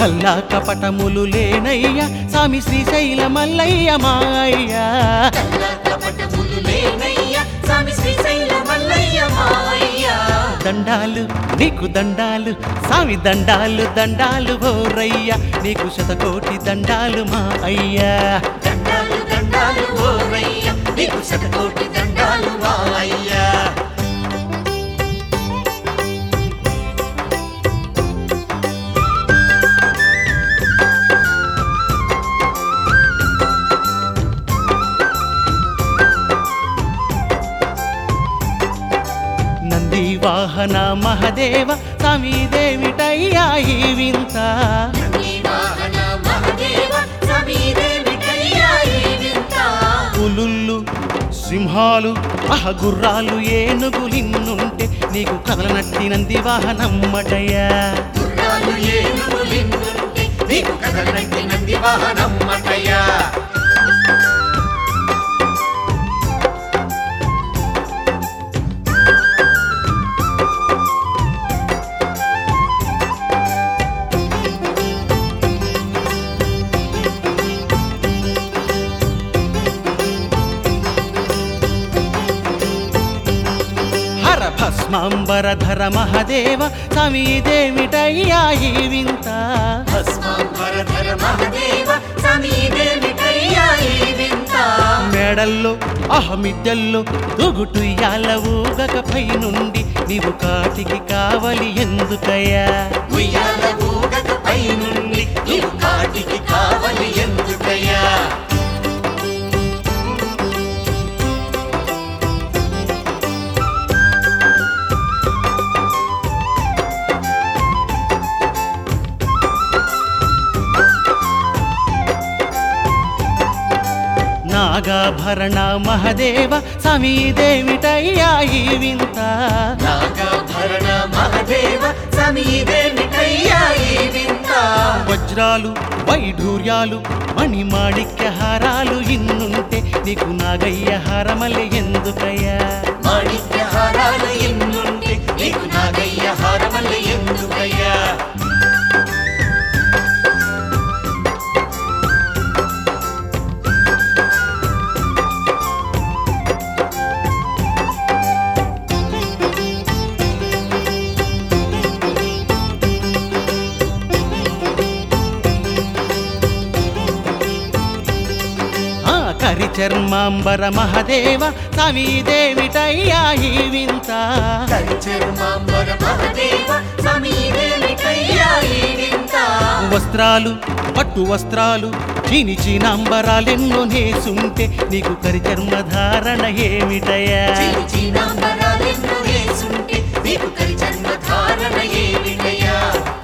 కల్లా కపటములు లేనయ్య స్వామి శ్రీశైల మల్లయ్య మాయ్య కల్లా కపటములు లేనయ్య స్వామి శ్రీశైల మల్లయ్య మావయ్య దండాలు నీకు దండాలు స్వామి దండాలు దండాలు ఓరయ్య నీకు శతకోటి దండాలు మా అయ్యా దండాలు దండాలు ఓరయ్య నీకు శతకోటి దండాలు మావయ్య నంది వాహన మహదేవ స్వామి దేవిటయ్యా ఈ వింత నంది వాహన మహదేవ స్వామి దేవిటయ్య ఈ వింత పులుళ్ళు సింహాలు అహ గుర్రాలు ఏనుగులిన్నుంటే నీకు కదలనట్టి నంది వాహనమ్మటయ్యా గుర్రాలు ఏనుగులిన్నుంటే నీకు కదలనట్టి నంది వాహనం మటయ్యా హర భస్మాంబరధర మహదేవ స్వామి దేవిటయ్యా ఈ వింత భస్మాంబరధర మహదేవ స్వామి దేవిటయ్య ఈ వింత మేడల్లో అహమిద్దల్లో దుగుటుయ్యాల ఊగక పైనుండి నీవు కాటికి కావలి ఎందుకయ్యా ఉయ్యాల ఊగక పైనుండి నీవు కాటికి కావలి ఎందుకయ్యా నాగాభరణ మహదేవ స్వామి దేవిటయ్యా ఈ వింత నాగాభరణ మహదేవ స్వామి దేవిటయ్య ఈ వింత వజ్రాలు వైఢూర్యాలు మణిమాణిక్య హారాలు ఇన్నుంటే నీకు నాగయ్య హారమలే ఎందుకయ్యా మాణిక్య హారాలు ఎన్నుంటే నీకు నాగయ్య హారమల్లి ఎందుకయ్యా ఆ కరి చర్మాంబర మహదేవ స్వామి దేవిటయ్యా ఈ వింత కరిచర్మాంబర మహదేవ స్వామి దేవిటయ్య ఈ వింత వస్త్రాలు పట్టు వస్త్రాలు చీని చీనాంబరాలెన్నో నేసుంటే నీకు కరి చర్మధారణ ఏమిటయ్యా చిరు చీనాంబరాలెన్నో వేసుంటే నీకు కరిచర్మ ధారణ ఏమిటయ్యా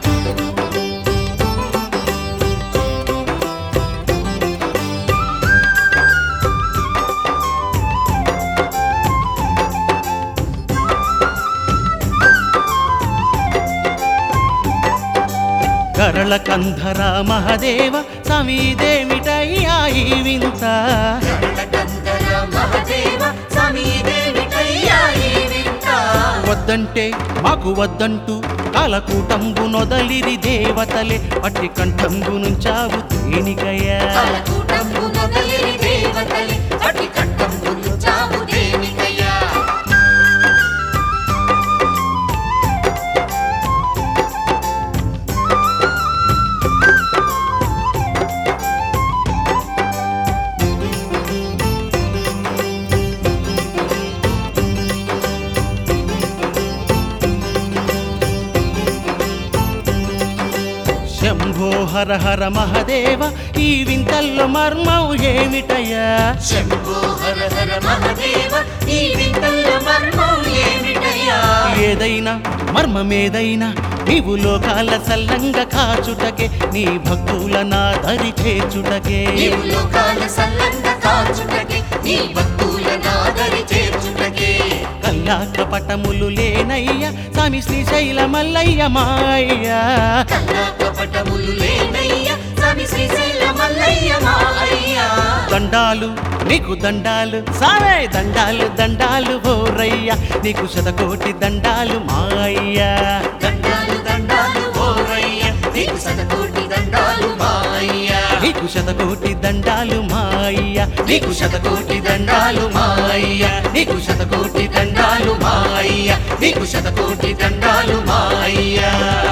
కరళ కంధర మహదేవ స్వామి దేవిటయ్యా ఈ వింత కరళకందర మహదేవ స్వామి దేవిటయ్య ఈ వింత వద్దంటే మాకు వద్దంటూ కాలకూటంబు నొదలిరి దేవతలే పట్టి కంఠంబు నుంచావు తేనికయ్యా కాలకూటంబు మొదలిరి దేవతలే అటి కంఠంబులు చావు దేనికయ్యా శంభో హర హర మహదేవ ఈ వింతల్లో మర్మం ఏమిటయ్యా శంభో హర హర మహదేవ ఈ వింతల్లో మర్మం ఏమిటయ్యా ఏదైనా మర్మమేదైనా నీవు లోకాల సల్లంగా కాచుటకే నీ భక్తుల నా దరి చేర్చుటకే నీవు లోకాల సల్లంగా కాచుటకే నీ భక్తుల నాదరి చేర్చుటకే కల్లా కపటములు లేనయ్య స్వామి శ్రీశైల మల్లయ్య మాయ్య కన్నా కపటములు లేనయ్య స్వామి శ్రీశైల మల్లయ్య మా అయ్యా దండాలు నీకు దండాలు సామే దండాలు దండాలు ఓరయ్య నీకు శతకోటి దండాలు మాయ్య దండాలు దండాలు ఓరయ్య నీకు శతకోటి శతకోటి దండాలు మాయ్య నీకు శతకోటి దండాలు మాయ్య నీకు శతకోటి దండాలు మాయ్య నీకు శతకోటి దండాలు మాయ్య